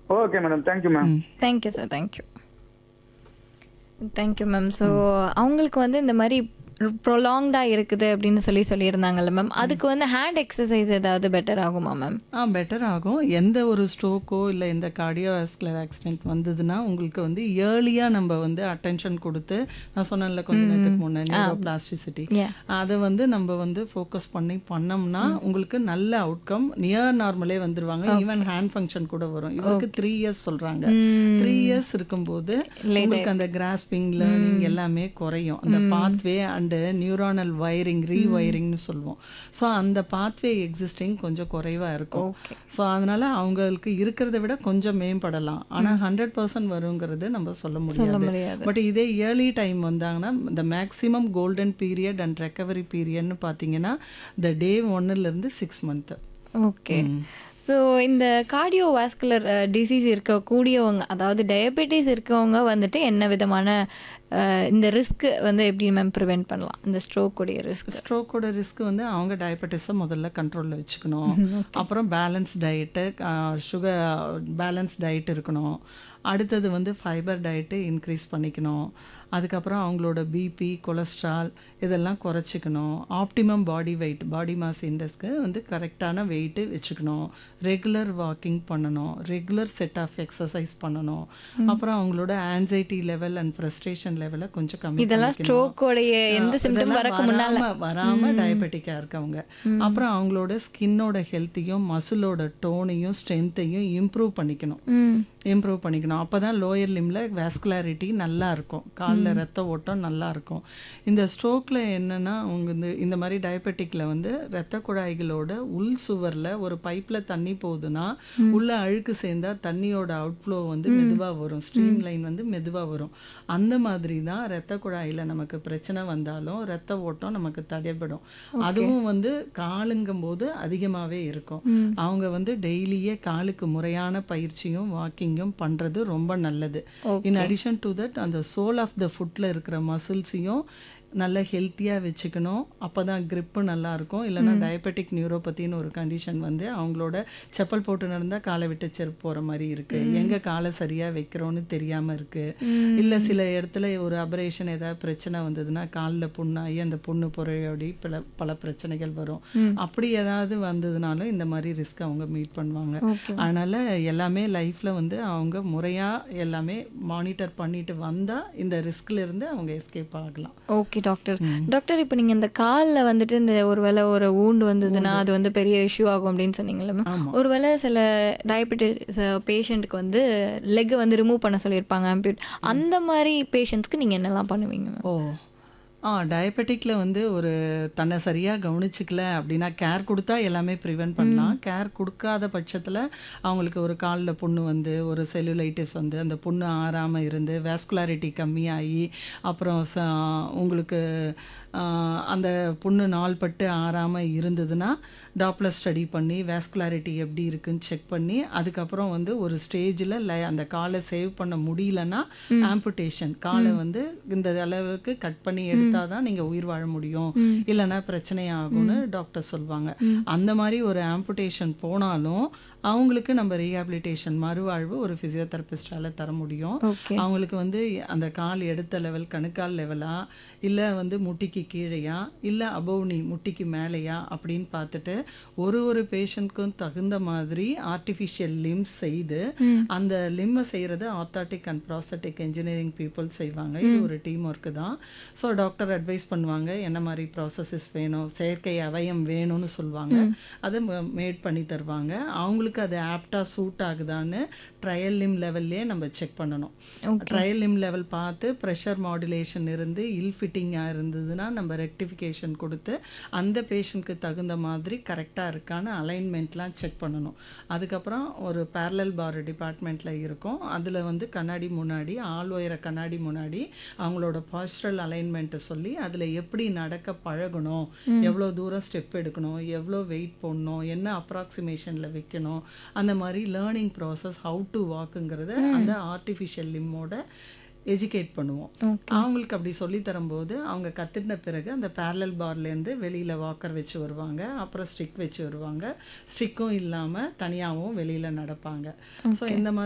Okay madam thank you ma'am thank you sir thank you thank you ma'am so அவங்களுக்கு வந்து இந்த மாதிரி ப்ரொலாங்டாக இருக்குது அப்படின்னு சொல்லி சொல்லியிருந்தாங்கல்ல மேம் அதுக்கு வந்து ஹேண்ட் எக்ஸசைஸ் ஏதாவது பெட்டர் ஆகுமா மேம் ஆ பெட்டர் ஆகும் எந்த ஒரு ஸ்ட்ரோக்கோ இல்லை இந்த கார்டியோவாஸ்குலர் ஆக்சிடென்ட் வந்ததுன்னா உங்களுக்கு வந்து ஏர்லியாக நம்ம வந்து அட்டென்ஷன் கொடுத்து நான் சொன்னேன்ல கொஞ்ச நேரத்துக்கு முன்னே நியூரோபிளாஸ்டிசிட்டி Yeah. அதை வந்து நம்ம வந்து ஃபோக்கஸ் பண்ணி பண்ணோம்னா உங்களுக்கு நல்ல அவுட்கம் நியர் நார்மலே வந்துருவாங்க ஈவன் ஹேண்ட் ஃபங்க்ஷன் கூட வரும் இவருக்கு த்ரீ இயர்ஸ் சொல்றாங்க த்ரீ இயர்ஸ் இருக்கும்போது உங்களுக்கு அந்த கிராஸ்பிங் லேர்னிங் எல்லாமே குறையும் அந்த பாத்வே அண்ட் நியூரானல் வயரிங் ரீவயரிங்னு சொல்லுவோம் ஸோ அந்த பாத்வே எக்ஸிஸ்டிங் கொஞ்சம் குறைவா இருக்கும் Okay. ஸோ அதனால அவங்களுக்கு இருக்கிறத விட கொஞ்சம் மேம்படலாம் ஆனா ஹண்ட்ரட் பர்சன்ட் வருங்கிறது நம்ம சொல்ல முடியாது முடியாது. பட் இதே இயர்லி டைம் வந்தாங்கன்னா இந்த maximum golden period and recovery பீரியட்னு பார்த்தீங்கன்னா இந்த டே இருந்து சிக்ஸ் மந்த்து ஓகே ஸோ இந்த கார்டியோவாஸ்குலர் டிசீஸ் இருக்கக்கூடியவங்க அதாவது டயபெட்டிஸ் இருக்கவங்க வந்துட்டு என்ன விதமான அஹ், இந்த ரிஸ்க் வந்து எப்படி மேம் ப்ரிவென்ட் பண்ணலாம் இந்த ஸ்ட்ரோக் உடைய ரிஸ்க் ஸ்ட்ரோக்கோட ரிஸ்க் வந்து அவங்க டயபெட்டிஸை முதல்ல கண்ட்ரோலில் வச்சுக்கணும் அப்புறம் balance diet sugar balance diet இருக்கணும் அடுத்தது வந்து ஃபைபர் டயட்டு இன்க்ரீஸ் பண்ணிக்கணும் அதுக்கப்புறம் அவங்களோட பிபி கொலஸ்ட்ரால் இதெல்லாம் குறைச்சிக்கணும் optimum body weight body mass இண்டெக்ஸ்க்கு வந்து கரெக்டான வெயிட்டு வச்சுக்கணும் ரெகுலர் வாக்கிங் பண்ணணும் ரெகுலர் செட் ஆஃப் எக்ஸசைஸ் பண்ணணும் அப்புறம் அவங்களோட ஆன்சைட்டி லெவல் அண்ட் ஃப்ரஸ்ட்ரேஷன் லெவலை கொஞ்சம் கம்மி இதெல்லாம் பண்ணிக்கணும். ஸ்ட்ரோக்கோடைய எந்த ஆ, சிம்டம் இதெல்லாம் வரக்கு முன்னால வராம- வராம டயபெட்டிக்கா இருக்கவங்க அப்புறம் அவங்களோட ஸ்கின்னோட ஹெல்த்தையும் மசிலோட டோனையும் ஸ்ட்ரென்த்தையும் இம்ப்ரூவ் பண்ணிக்கணும் ம் இம்ப்ரூவ் பண்ணிக்கணும் அப்பதான் லோயர் லிம்ல வேஸ்குலாரிட்டி நல்லா இருக்கும் காலில் ரத்த ஓட்டம் நல்லா இருக்கும் இந்த ஸ்ட்ரோக்ல என்னன்னா அவங்க இந்த இந்த மாதிரி டயபெட்டிக்ல வந்து ரத்த குழாய்களோட உள் சுவர்ல ஒரு பைப்ல தண்ணி போகுதுன்னா உள்ள அழுக்கு சேர்ந்தா தண்ணியோட அவுட்ஃப்ளோ வந்து மெதுவா வரும் ஸ்ட்ரீம் லைன் வந்து மெதுவா வரும் அந்த மாதிரி தான் ரத்த குழாயில நமக்கு பிரச்சனை வந்தாலும் ரத்த ஓட்டம் நமக்கு தடைபடும் அதுவும் வந்து காலுங்கும் போது அதிகமாவே இருக்கும் அவங்க வந்து டெய்லியே காலுக்கு முறையான பயிற்சியும் வாக்கிங்கும் பண்றது ரொம்ப நல்லது இன் அடிஷன் டு தட் அந்த சோல் ஆஃப் த ஃபுட்ல இருக்கிற மசில்ஸையும் நல்ல ஹெல்த்தியாக வச்சுக்கணும் அப்போ தான் grip நல்லா இருக்கும் இல்லைன்னா டயபெட்டிக் நியூரோபத்தின்னு ஒரு கண்டிஷன் வந்து அவங்களோட செப்பல் போட்டு நடந்தால் காலை விட்டு செருப்பு போகிற மாதிரி இருக்கு எங்கே காலை சரியாக வைக்கிறோன்னு தெரியாமல் இருக்கு இல்லை சில இடத்துல ஒரு அபரேஷன் ஏதாவது பிரச்சனை வந்ததுன்னா காலில் புண்ணாகி அந்த புண்ணு புறையோடி பல பல பிரச்சனைகள் வரும் அப்படி ஏதாவது வந்ததுனாலும் இந்த மாதிரி ரிஸ்க் அவங்க மீட் பண்ணுவாங்க அதனால எல்லாமே லைஃப்ல வந்து அவங்க முறையா எல்லாமே மானிட்டர் பண்ணிட்டு வந்தா இந்த ரிஸ்க்ல இருந்து அவங்க எஸ்கேப் ஆகலாம் ஓகே டாக்டர் டாக்டர் இப்போ நீங்கள் இந்த காலில் வந்துட்டு இந்த ஒருவேளை ஒரு ஊண்டு வந்ததுன்னா அது வந்து பெரிய இஷ்யூ ஆகும் அப்படின்னு சொன்னீங்கல்ல மேம் ஒருவேளை சில டயபெட்டிஸ் பேஷண்ட்டுக்கு வந்து லெக் வந்து ரிமூவ் பண்ண சொல்லியிருப்பாங்க அம்பியூட் அந்த மாதிரி பேஷண்ட்ஸ்க்கு நீங்கள் என்னெல்லாம் பண்ணுவீங்க மேம் ஓ ஆ டயபெட்டிக்கில் வந்து ஒரு தன்னை சரியாக கவனிச்சிக்கல அப்படின்னா கேர் கொடுத்தா எல்லாமே ப்ரிவென்ட் பண்ணலாம் கேர் கொடுக்காத பட்சத்தில் அவங்களுக்கு ஒரு காலில் புண்ணு வந்து ஒரு செல்லுலைட்டிஸ் வந்து அந்த புண்ணு ஆறாமல் இருந்து வேஸ்குலாரிட்டி கம்மியாகி அப்புறம் ச உங்களுக்கு ஆ, அந்த புண்ணு நாள்பட்டு ஆறாமல் இருந்ததுன்னா டாப்லர் ஸ்டடி பண்ணி வேஸ்குலாரிட்டி எப்படி இருக்குன்னு செக் பண்ணி அதுக்கப்புறம் வந்து ஒரு ஸ்டேஜில் அந்த காலை சேவ் பண்ண முடியலன்னா ஆம்புடேஷன் காலை வந்து இந்த அளவுக்கு கட் பண்ணி எடுத்தால் தான் நீங்கள் உயிர் வாழ முடியும் இல்லைன்னா பிரச்சனை ஆகும்னு டாக்டர் சொல்லுவாங்க அந்த மாதிரி ஒரு ஆம்புடேஷன் போனாலும் அவங்களுக்கு நம்ம ரீஹாபிலிட்டேஷன் மறுவாழ்வு ஒரு ஃபிசியோதெரபிஸ்டால தர முடியும் ஓகே அவங்களுக்கு வந்து அந்த கால் எடுத்த லெவல் கணுக்கால் லெவலா இல்லை வந்து முட்டிக்கு கீழேயா இல்லை அபவ் நீ முட்டிக்கு மேலேயா அப்படின்னு பார்த்துட்டு ஒரு ஒரு பேஷண்ட்க்கும் தகுந்த மாதிரி ஆர்டிஃபிஷியல் லிம்ஸ் செய்து அந்த லிம்மை செய்கிறது orthotic and prosthetic engineering people செய்வாங்க இது ஒரு டீம் ஒர்க்கு தான் ஸோ டாக்டர் அட்வைஸ் பண்ணுவாங்க என்ன மாதிரி ப்ராசஸஸ் வேணும் செயற்கை அவயம் வேணும்னு சொல்லுவாங்க அதை மேட் பண்ணி தருவாங்க அவங்களுக்கு அது ஆப்டாக சூட் ஆகுதான்னு ட்ரையல் லிம் லெவல்லே நம்ம செக் பண்ணணும் ட்ரையல் லிம் லெவல் பார்த்து ப்ரெஷர் மாடுலேஷன் இருந்து இல் ஃபிட்டிங்காக இருந்ததுன்னா நம்ம ரெக்டிஃபிகேஷன் கொடுத்து அந்த பேஷண்ட்க்கு தகுந்த மாதிரி கரெக்டாக இருக்கான்னு அலைன்மெண்ட்லாம் செக் பண்ணணும் அதுக்கப்புறம் ஒரு parallel பார் டிபார்ட்மெண்ட்டில் இருக்கும் அதில் வந்து கண்ணாடி முன்னாடி ஆள் உயர கண்ணாடி முன்னாடி அவங்களோட பாஸ்டரல் அலைன்மெண்ட்டை சொல்லி அதில் எப்படி நடக்க பழகணும் எவ்வளோ தூரம் ஸ்டெப் எடுக்கணும் எவ்வளோ வெயிட் போடணும் என்ன அப்ராக்சிமேஷனில் வைக்கணும் அந்த மாதிரி லேர்னிங் ப்ராசஸ் ஹவு டு வாக்குங்கிறத அந்த ஆர்டிஃபிஷியல் லிம்மோட எஜுகேட் பண்ணுவோம் அவங்களுக்கு அப்படி சொல்லி தரும்போது அவங்க கத்துன பிறகு அந்த parallel பார்ல இருந்து வெளியில வாக்கர் வச்சு வருவாங்க அப்புறம் ஸ்டிக் வச்சு வருவாங்க ஸ்டிக்கும் இல்லாம தனியாகவும் வெளியில நடப்பாங்க ஸோ இந்த மாதிரி